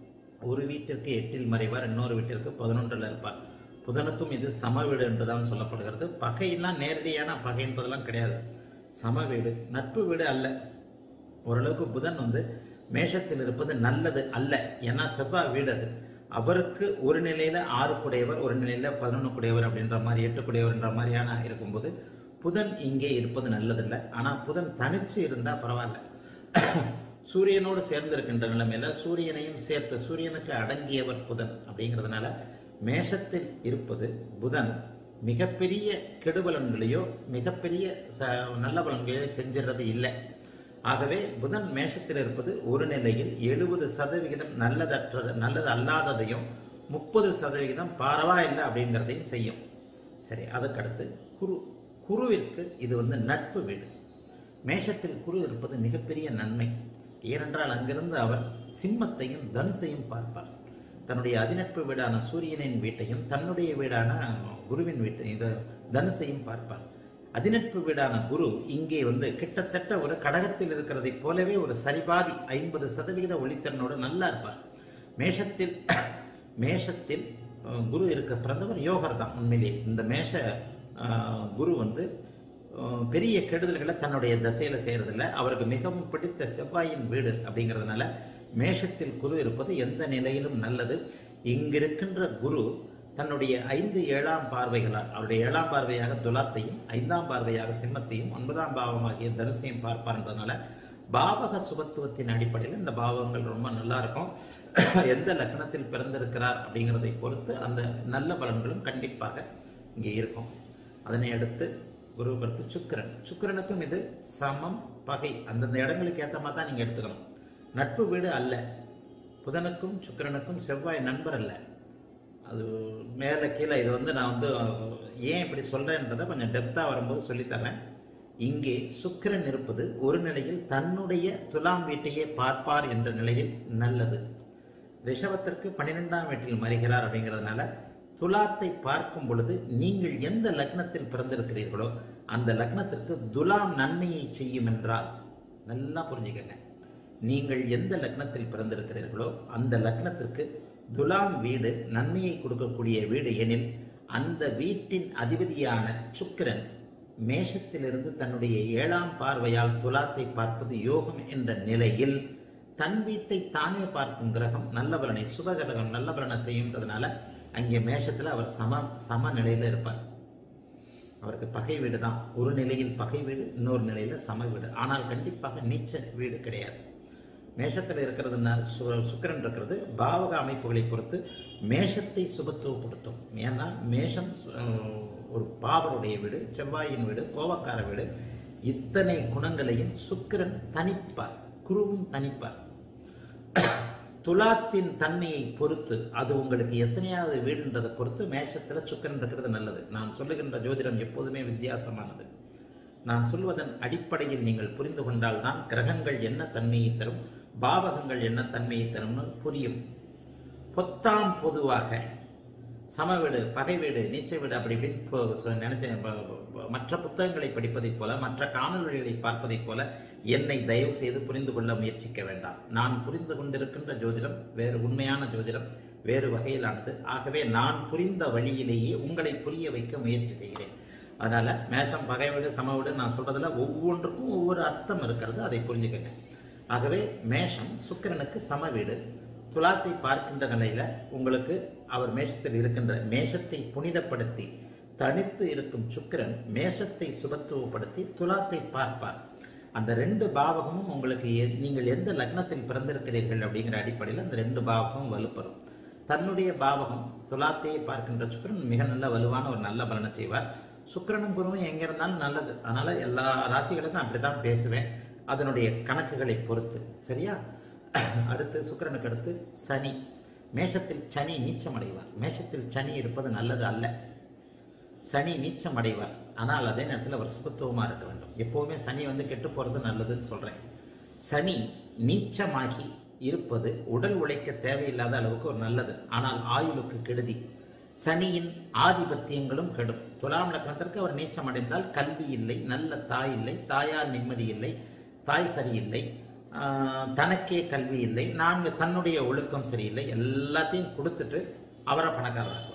ஒரு வீட்டிற்கு எட்டில் மறைவார் இன்னொரு வீட்டிற்கு பதினொன்றில் இருப்பார் புதனுக்கும் இது சம வீடு என்றுதான் சொல்லப்படுகிறது பகையெல்லாம் நேரடியான பகை என்பதெல்லாம் கிடையாது சம வீடு நட்பு வீடு அல்ல ஓரளவுக்கு புதன் வந்து மேஷத்தில் இருப்பது நல்லது அல்ல ஏன்னா செவ்வாய் வீடு அது அவருக்கு ஒரு நிலையில ஆறு குடையவர் ஒரு நிலையில பதினொன்று குடையவர் அப்படின்ற மாதிரி எட்டு குடையவர்ன்ற மாதிரியான இருக்கும்போது புதன் இங்கே இருப்பது நல்லதில்லை ஆனா புதன் தனிச்சு இருந்தா பரவாயில்ல சூரியனோடு சேர்ந்து இருக்கின்ற நிலைமையில சூரியனையும் சேர்த்து சூரியனுக்கு அடங்கியவர் புதன் அப்படிங்கிறதுனால மேஷத்தில் இருப்பது புதன் மிகப்பெரிய கெடுபலன்களையோ மிகப்பெரிய ச- நல்ல பலன்களையோ செஞ்சிடறது இல்லை ஆகவே புதன் மேஷத்தில் இருப்பது ஒரு நிலையில் எழுபது சதவிகிதம் நல்லதற்றது நல்லது அல்லாததையும் முப்பது சதவிகிதம் பரவாயில்லை அப்படிங்கிறதையும் செய்யும் சரி அதுக்கடுத்து குரு குருவிற்கு இது வந்து நட்பு வீடு மேஷத்தில் குரு இருப்பது மிகப்பெரிய நன்மை ஏனென்றால் அங்கிருந்து அவர் சிம்மத்தையும் தனுசையும் பார்ப்பார் தன்னுடைய அதிநட்பு வீடான சூரியனின் வீட்டையும் தன்னுடைய வீடான குருவின் வீட்டை இது தனுசையும் பார்ப்பார் அதிநட்பு வீடான குரு இங்கே வந்து கிட்டத்தட்ட ஒரு கடகத்தில் இருக்கிறதைப் போலவே ஒரு சரிபாதி ஐம்பது சதவிகித ஒளித்திறனோடு நல்லா இருப்பார் மேஷத்தில் மேஷத்தில் அஹ், குரு இருக்க பிறந்தவர் யோகர் தான் உண்மையிலே இந்த மேஷ அஹ், குரு வந்து அஹ், பெரிய கெடுதல்களை தன்னுடைய தசையில செய்யறதில்ல அவருக்கு மிகவும் பிடித்த செவ்வாயின் வீடு அப்படிங்கிறதுனால மேஷத்தில் குரு இருப்பது எந்த நிலையிலும் நல்லது இங்கிருக்கின்ற குரு தன்னுடைய ஐந்து ஏழாம் பார்வைகளால் அவருடைய ஏழாம் பார்வையாக துலாத்தையும் ஐந்தாம் பார்வையாக சிம்மத்தையும் ஒன்பதாம் பாவமாகிய தனுசையும் பார்ப்பார் என்பதனால பாவக சுபத்துவத்தின் அடிப்படையில் இந்த பாவங்கள் ரொம்ப நல்லா இருக்கும் எந்த லக்னத்தில் பிறந்திருக்கிறார் அப்படிங்கிறதை பொறுத்து அந்த நல்ல பலன்களும் கண்டிப்பாக இங்கே இருக்கும் அதனை அடுத்து குரு பொறுத்து சுக்கிரன் சுக்கிரனுக்கும் இது சமம் பகை அந்தந்த இடங்களுக்கு ஏற்ற மாதிரி தான் நீங்கள் எடுத்துக்கணும் நட்பு வீடு அல்ல புதனுக்கும் சுக்கிரனுக்கும் செவ்வாய் நண்பர் அல்ல அது மேலே கீழே இது வந்து நான் வந்து ஏன் இப்படி சொல்கிறேன்றதை கொஞ்சம் டெப்த்தாக வரும்போது சொல்லித்தரேன் இங்கே சுக்கிரன் இருப்பது ஒரு நிலையில் தன்னுடைய துலாம் வீட்டையே பார்ப்பார் என்ற நிலையில் நல்லது ரிஷபத்திற்கு பன்னிரெண்டாம் வீட்டில் மறைகிறார் அப்படிங்கிறதுனால துலாத்தை பார்க்கும் பொழுது நீங்கள் எந்த லக்னத்தில் பிறந்திருக்கிறீர்களோ அந்த லக்னத்திற்கு துலாம் நன்மையை செய்யும் என்றால் நல்லா புரிஞ்சுக்கங்க நீங்கள் எந்த லக்னத்தில் பிறந்திருக்கிறீர்களோ அந்த லக்னத்திற்கு துலாம் வீடு நன்மையை கொடுக்கக்கூடிய வீடு எனில் அந்த வீட்டின் அதிபதியான சுக்கிரன் மேஷத்திலிருந்து தன்னுடைய ஏழாம் பார்வையால் துலாத்தை பார்ப்பது யோகம் என்ற நிலையில் தன் வீட்டை தானே பார்க்கும் கிரகம் நல்ல பலனை சுப கிரகம் நல்ல பலனை செய்யுன்றதுனால அங்கே மேஷத்தில் அவர் சம சம நிலையில் இருப்பார் அவருக்கு பகை வீடு தான் ஒரு நிலையில் பகை வீடு இன்னொரு நிலையில் சம வீடு ஆனால் கண்டிப்பாக நீச்ச வீடு கிடையாது மேஷத்தில் இருக்கிறதுனா சு சுக்கிரன் இருக்கிறது பாவக அமைப்புகளை பொறுத்து மேஷத்தை சுபத்துவப்படுத்தும் ஏன்னா மேஷம் அஹ், ஒரு பாவருடைய வீடு செவ்வாயின் வீடு கோவக்கார வீடு இத்தனை குணங்களையும் சுக்கிரன் தனிப்பார் குருவும் தனிப்பார் துலாத்தின் தன்மையை பொறுத்து அது உங்களுக்கு எத்தனையாவது வீடுன்றதை பொறுத்து மேஷத்தில் சுக்கிரன் இருக்கிறது நல்லது நான் சொல்லுகின்ற ஜோதிடம் எப்போதுமே வித்தியாசமானது நான் சொல்வதன் அடிப்படையில் நீங்கள் புரிந்து கொண்டால்தான் கிரகங்கள் என்ன தன்மையை தரும் பாவகங்கள் என்ன தன்மையை தரும்னு புரியும் பொத்தாம் பொதுவாக சம வீடு பகை வீடு நீச்ச வீடு அப்படி இப்படின்னு இப்போ சொ- நினைச்சேன் ப- ப- மற்ற புத்தகங்களை படிப்பதைப் போல மற்ற காணொளிகளை பார்ப்பதைப் போல என்னை தயவு செய்து புரிந்து கொள்ள முயற்சிக்க வேண்டாம் நான் புரிந்து கொண்டிருக்கின்ற ஜோதிடம் வேறு உண்மையான ஜோதிடம் வேறு வகையிலானது ஆகவே நான் புரிந்த வழியிலேயே உங்களை புரிய வைக்க முயற்சி செய்கிறேன் அதனால மேஷம் பகை வீடு சம வீடு நான் சொல்றதுல ஒவ்வொன்றுக்கும் ஒவ்வொரு அர்த்தம் இருக்கிறது அதை புரிஞ்சுக்கங்க ஆகவே மேஷம் சுக்கிரனுக்கு சம வீடு துலாத்தை பார்க்கின்ற நிலையில உங்களுக்கு அவர் மேஷத்தில் இருக்கின்ற மேஷத்தை புனிதப்படுத்தி தனித்து இருக்கும் சுக்கிரன் மேஷத்தை சுபத்துவப்படுத்தி துலாத்தை பார்ப்பார் அந்த ரெண்டு பாவகமும் உங்களுக்கு எ- நீங்கள் எந்த லக்னத்தில் பிறந்திருக்கிறீர்கள் அப்படிங்கிற அடிப்படையில் அந்த ரெண்டு பாவகமும் வலுப்பெறும் தன்னுடைய பாவகம் துலாத்தையே பார்க்கின்ற சுக்கிரன் மிக நல்ல வலுவான ஒரு நல்ல பலனை செய்வார் சுக்கிரனும் குருவும் எங்க இருந்தாலும் நல்லது அதனால எல்லா ராசிகளுக்கும் அப்படித்தான் பேசுவேன் அதனுடைய கணக்குகளை பொறுத்து சரியா அடுத்து சுக்கிரனுக்கு அடுத்து சனி மேஷத்தில் சனி நீச்சம் அடைவார் மேஷத்தில் சனி இருப்பது நல்லது அல்ல சனி நீச்சம் அடைவார் ஆனால் அதே நேரத்தில் அவர் சுபத்துவமாக இருக்க வேண்டும் எப்போவுமே சனி வந்து கெட்டு போகிறது நல்லதுன்னு சொல்கிறேன் சனி நீச்சமாகி இருப்பது உடல் உழைக்க தேவையில்லாத அளவுக்கு ஒரு நல்லது ஆனால் ஆயுளுக்கு கெடுதி சனியின் ஆதிபத்தியங்களும் கெடும் துலாம் லக்னத்திற்கு அவர் நீச்சம் அடைந்தால் கல்வி இல்லை நல்ல தாய் இல்லை தாயால் நிம்மதி இல்லை தாய் சரியில்லை ஆஹ், தனக்கே கல்வி இல்லை நான்கு தன்னுடைய ஒழுக்கம் சரியில்லை எல்லாத்தையும் கொடுத்துட்டு அவரை பணக்காரராக்குவார்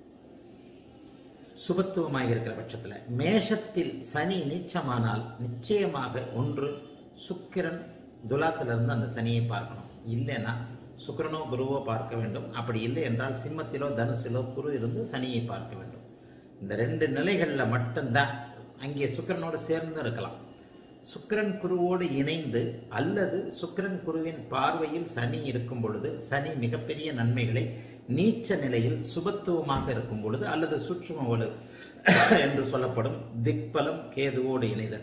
சுபத்துவமாக இருக்கிற பட்சத்தில் மேஷத்தில் சனி நீச்சமானால் நிச்சயமாக ஒன்று சுக்கிரன் துலாத்திலிருந்து அந்த சனியை பார்க்கணும் இல்லைன்னா சுக்கிரனோ குருவோ பார்க்க வேண்டும் அப்படி இல்லை என்றால் சிம்மத்திலோ தனுசிலோ குரு இருந்து சனியை பார்க்க வேண்டும் இந்த ரெண்டு நிலைகளில் மட்டும்தான் அங்கே சுக்கிரனோடு சேர்ந்து இருக்கலாம் சுக்கிரன் குருவோடு இணைந்து அல்லது சுக்கிரன் குருவின் பார்வையில் சனி இருக்கும் பொழுது சனி மிகப்பெரிய நன்மைகளை நீச்ச நிலையில் சுபத்துவமாக இருக்கும் பொழுது அல்லது சுற்றும வலு என்று சொல்லப்படும் திக்பலம் கேதுவோடு இணைதல்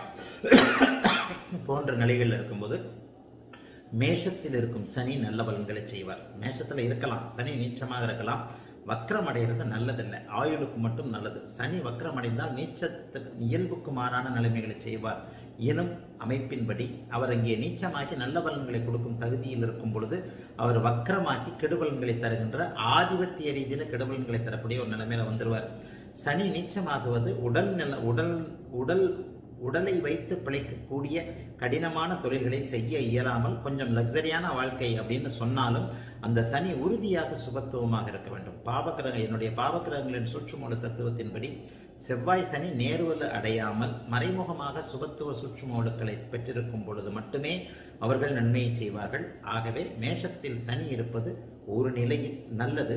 போன்ற நிலைகளில் இருக்கும்போது மேஷத்தில் இருக்கும் சனி நல்ல பலன்களை செய்வார் மேஷத்தில் இருக்கலாம் சனி நீச்சமாக இருக்கலாம் வக்ரம் அடைகிறது நல்லதில்லை ஆயுளுக்கு மட்டும் நல்லது சனி வக்ரம் அடைந்தால் நீச்சத்துக்கு இயல்புக்கு மாறான நிலைமைகளை செய்வார் எனும் அமைப்பின்படி அவர் இங்கே நீச்சமாக்கி நல்ல பலன்களை கொடுக்கும் தகுதியில் இருக்கும் பொழுது அவர் வக்ரமாக்கி கெடுபலன்களை தருகின்ற ஆதிபத்திய ரீதியில் கெடுபலன்களை தரக்கூடிய ஒரு நிலைமையில வந்துருவார் சனி நீச்சமாகுவது உடல் நில உடல் உடல் உடலை வைத்து பிழைக்கக்கூடிய கடினமான தொழில்களை செய்ய இயலாமல் கொஞ்சம் லக்ஸரியான வாழ்க்கை அப்படின்னு சொன்னாலும் அந்த சனி உறுதியாக சுபத்துவமாக இருக்க வேண்டும் பாவக்கிரக என்னுடைய பாவக்கிரகங்களின் சுற்றுமூல தத்துவத்தின்படி செவ்வாய் சனி நேர்வல அடையாமல் மறைமுகமாக சுபத்துவ சுற்றுமூலக்களை பெற்றிருக்கும் பொழுது மட்டுமே அவர்கள் நன்மையை செய்வார்கள் ஆகவே மேஷத்தில் சனி இருப்பது ஒரு நிலையில் நல்லது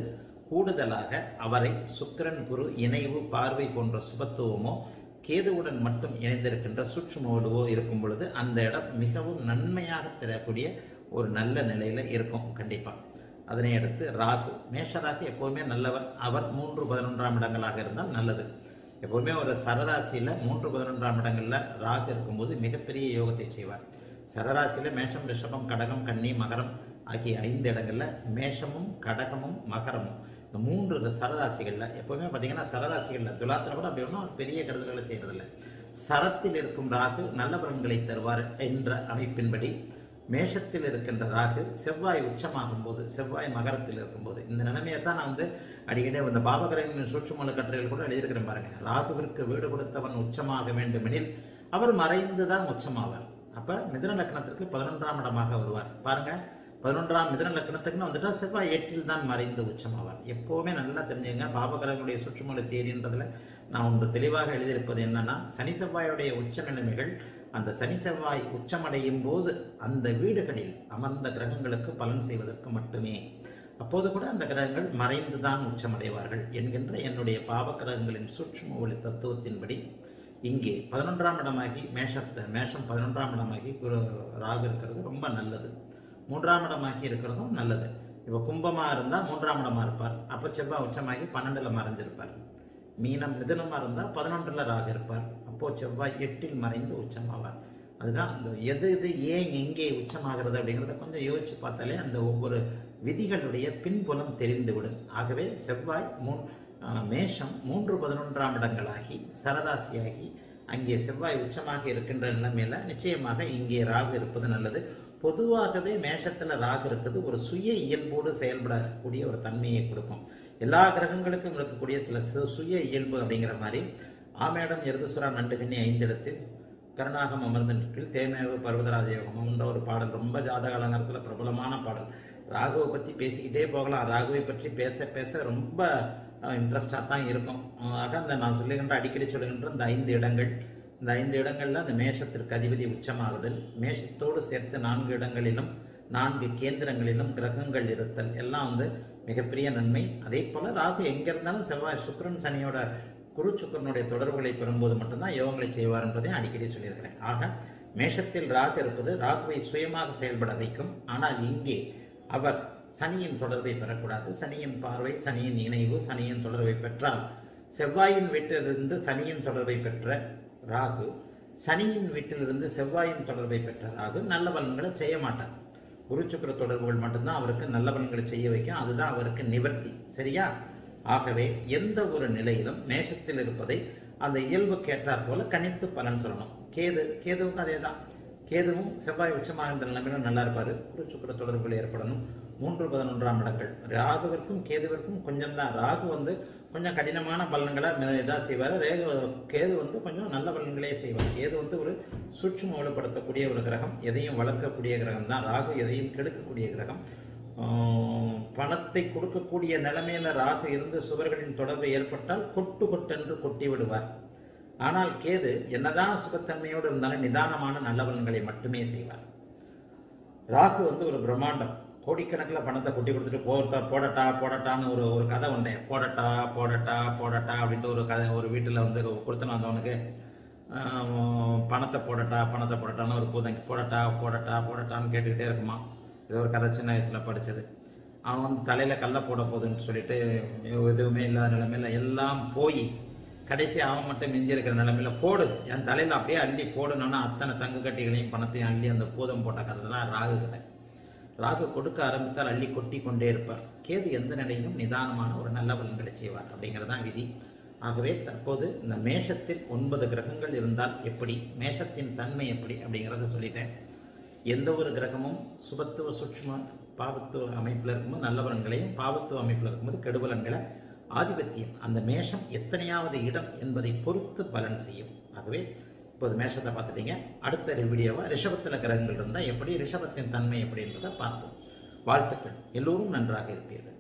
கூடுதலாக அவரை சுக்கிரன் குரு இணைவு பார்வை போன்ற சுபத்துவமோ கேதுவுடன் மட்டும் இணைந்திருக்கின்ற சுற்றுமோடுவோ இருக்கும் பொழுது அந்த இடம் மிகவும் நன்மையாக தரக்கூடிய ஒரு நல்ல நிலையில இருக்கும் கண்டிப்பா அதனை அடுத்து ராகு மேஷராகு எப்போவுமே நல்லவர் அவர் மூன்று பதினொன்றாம் இடங்களாக இருந்தால் நல்லது எப்போவுமே ஒரு சரராசியில மூன்று பதினொன்றாம் இடங்கள்ல ராகு இருக்கும்போது மிகப்பெரிய யோகத்தை செய்வார் சரராசியில மேஷம் ரிஷபம் கடகம் கன்னி மகரம் ஆகிய ஐந்து இடங்கள்ல மேஷமும் கடகமும் மகரமும் இந்த மூன்று சரராசிகள்ல எப்பவுமே பார்த்தீங்கன்னா சரராசிகள்ல துலாத்துல கூட அப்படி ஒன்றும் பெரிய கருதுகளை செய்யறதில்ல சரத்தில் இருக்கும் ராகு நல்ல பலன்களை தருவார் என்ற அமைப்பின்படி மேஷத்தில் இருக்கின்ற ராகு செவ்வாய் உச்சமாகும் போது செவ்வாய் மகரத்தில் இருக்கும்போது இந்த நிலைமையை தான் நான் வந்து அடிக்கடி இந்த பாபகரன் சூட்சுமல கட்டுரைகள் கூட எழுதியிருக்கிறேன் பாருங்க ராகுவிற்கு வீடு கொடுத்தவன் உச்சமாக வேண்டுமெனில் அவர் மறைந்து தான் உச்சமாவார் அப்ப மிதுன லக்னத்திற்கு பதினொன்றாம் இடமாக வருவார் பாருங்க பதினொன்றாம் மிதுன லக்னத்துக்குன்னு வந்துட்டா செவ்வாய் எட்டில் தான் மறைந்து உச்சமாவார் எப்போவுமே நல்லா தெரிஞ்சுங்க பாபகரனுடைய சுற்றுமலை தேரின்றதுல நான் ஒன்று தெளிவாக எழுதியிருப்பது என்னன்னா சனி செவ்வாயுடைய உச்ச நிலைமைகள் அந்த சனி செவ்வாய் உச்சமடையும் போது அந்த வீடுகளில் அமர்ந்த கிரகங்களுக்கு பலன் செய்வதற்கு மட்டுமே அப்போது கூட அந்த கிரகங்கள் மறைந்துதான் உச்சமடைவார்கள் என்கின்ற என்னுடைய பாவ கிரகங்களின் சூட்சும ஒளி தத்துவத்தின்படி இங்கே பதினொன்றாம் இடமாகி மேஷத்தை மேஷம் பதினொன்றாம் இடமாகி குரு ராகு இருக்கிறது ரொம்ப நல்லது மூன்றாம் இடமாகி இருக்கிறதும் நல்லது இப்போ கும்பமாக இருந்தால் மூன்றாம் இடமா இருப்பார் அப்போ செவ்வாய் உச்சமாகி பன்னெண்டில் மறைஞ்சிருப்பார் மீனம் மிதுனமாக இருந்தால் பதினொன்றில் ராகு இருப்பார் அப்போ செவ்வாய் எட்டில் மறைந்து உச்சமாவார் அதுதான் அந்த எது எது ஏன் எங்கே உச்சமாகிறது அப்படிங்கிறத கொஞ்சம் யோசிச்சு பார்த்தாலே அந்த ஒவ்வொரு விதிகளுடைய பின்புலம் தெரிந்துவிடும் ஆகவே செவ்வாய் மூன் ஆஹ், மேஷம் மூன்று பதினொன்றாம் இடங்களாகி சரராசியாகி அங்கே செவ்வாய் உச்சமாக இருக்கின்ற நிலைமையில நிச்சயமாக இங்கே ராகு இருப்பது நல்லது பொதுவாகவே மேஷத்துல ராகு இருக்குது ஒரு சுய இயல்போடு செயல்படக்கூடிய ஒரு தன்மையை கொடுக்கும் எல்லா கிரகங்களுக்கும் இருக்கக்கூடிய சில சு- சுய இயல்பு அப்படிங்கிற மாதிரி ஆமேடம் எருதுசுரா நண்டுகண்ணி ஐந்திடத்தில் கருணாகம் அமர்ந்த நிற்கில் தேமேவு பர்வதராஜ யோகம் என்ற ஒரு பாடல் ரொம்ப ஜாதக அலங்காரத்தில் பிரபலமான பாடல் ராகுவை பற்றி பேசிக்கிட்டே போகலாம் ராகுவை பற்றி பேச பேச ரொம்ப இன்ட்ரெஸ்டாக தான் இருக்கும் ஆக அந்த நான் சொல்லுகின்ற அடிக்கடி சொல்லுகின்ற இந்த ஐந்து இடங்கள் இந்த ஐந்து இடங்கள்ல அந்த மேஷத்திற்கு அதிபதி உச்சமாகுதல் மேஷத்தோடு சேர்த்து நான்கு இடங்களிலும் நான்கு கேந்திரங்களிலும் கிரகங்கள் இருத்தல் எல்லாம் வந்து மிகப்பெரிய நன்மை அதே போல ராகு எங்க இருந்தாலும் செவ்வாய் சுக்கிரன் சனியோட குரு சுக்கிரனுடைய தொடர்புகளை பெறும்போது மட்டும்தான் யோகங்களை செய்வார் என்பதை அடிக்கடி சொல்லியிருக்கிறேன் ஆக மேஷத்தில் ராகு இருப்பது ராகுவை சுயமாக செயல்பட வைக்கும் ஆனால் இங்கே அவர் சனியின் தொடர்பை பெறக்கூடாது சனியின் பார்வை சனியின் இணைவு சனியின் தொடர்பை பெற்றால் செவ்வாயின் வீட்டிலிருந்து சனியின் தொடர்பை பெற்ற ராகு சனியின் வீட்டிலிருந்து செவ்வாயின் தொடர்பை பெற்ற ராகு நல்ல பலன்களை செய்ய மாட்டார் குரு சுக்கிர தொடர்புகள் மட்டும்தான் அவருக்கு நல்ல பலன்களை செய்ய வைக்கும் அதுதான் அவருக்கு நிவர்த்தி சரியா ஆகவே எந்த ஒரு நிலையிலும் மேஷத்தில் இருப்பதை அந்த இயல்புக்கு ஏற்றாற் போல கணித்து பலன் சொல்லணும் கேது கேதுவுக்கும் அதே தான் கேதுவும் செவ்வாய் உச்சமாகின்ற நிலைமையிலும் நல்லா இருப்பாரு குரு சுக்கிர தொடர்புகள் ஏற்படணும் மூன்று பதினொன்றாம் இடங்கள் ராகுவிற்கும் கேதுவிற்கும் கொஞ்சம் தான் ராகு வந்து கொஞ்சம் கடினமான பலன்களை இதாக செய்வார் ரேகு கேது வந்து கொஞ்சம் நல்ல பலன்களே செய்வார் கேது வந்து ஒரு சூட்சும வலுப்படுத்தக்கூடிய ஒரு கிரகம் எதையும் வளர்க்கக்கூடிய கிரகம் தான் ராகு எதையும் கெடுக்கக்கூடிய கிரகம் ஆஹ் பணத்தை கொடுக்கக்கூடிய நிலைமையில ராகு இருந்து சுவர்களின் தொடர்பு ஏற்பட்டால் கொட்டு கொட்டென்று கொட்டி விடுவார் ஆனால் கேது என்னதான் சுகத்தன்மையோடு இருந்தாலும் நிதானமான நல்ல பலன்களை மட்டுமே செய்வார் ராகு வந்து ஒரு பிரம்மாண்டம் கோடிக்கணக்கில் பணத்தை கொட்டி கொடுத்துட்டு போட்டா போடட்டா போடட்டான்னு ஒரு ஒரு கதை உண்டே போடட்டா போடட்டா போடட்டா அப்படின்ட்டு ஒரு கதை ஒரு வீட்டில் வந்து கொடுத்தன வந்தவனுக்கு ஆஹ், பணத்தை போடட்டா பணத்தை போடட்டான்னு ஒரு பூதங்க போடட்டா போடட்டா போடட்டான்னு கேட்டுக்கிட்டே இருக்குமா இது ஒரு கதை சின்ன வயசில் படிச்சது அவன் வந்து தலையில் கல்லை போட போகுதுன்னு சொல்லிட்டு எதுவுமே இல்லாத நிலைமையில எல்லாம் போய் கடைசி அவன் மட்டும் மிஞ்சி இருக்கிற நிலைமையில போடு என் தலையில் அப்படியே அள்ளி போடணும்னா அத்தனை தங்க கட்டிகளையும் பணத்தையும் அள்ளி அந்த பூதம் போட்ட கதை தான் ராகு கதை ராகு கொடுக்க ஆரம்பித்தால் அள்ளி கொட்டி கொண்டே இருப்பார் கேது எந்த நிலையிலும் நிதானமான ஒரு நல்ல பலன்களை செய்வார் அப்படிங்கிறது தான் விதி ஆகவே தற்போது இந்த மேஷத்தில் ஒன்பது கிரகங்கள் இருந்தால் எப்படி மேஷத்தின் தன்மை எப்படி அப்படிங்கிறத சொல்லிட்டேன் எந்த ஒரு கிரகமும் சுபத்துவ சூட்சும பாவத்துவ அமைப்பில் இருக்கும்போது நல்ல பலன்களையும் பாவத்துவ அமைப்பில் இருக்கும்போது கெடுபலன்களை ஆதிபத்தியம் அந்த மேஷம் எத்தனையாவது இடம் என்பதை பொறுத்து பலன் செய்யும் ஆகவே இப்போது மேஷத்தை பார்த்துட்டீங்க அடுத்த வீடியோவை ரிஷபத்தில் கிரகங்கள் இருந்தால் எப்படி ரிஷபத்தின் தன்மை எப்படி என்பதை பார்ப்போம் வாழ்த்துக்கள் எல்லோரும் நன்றாக இருப்பீர்கள்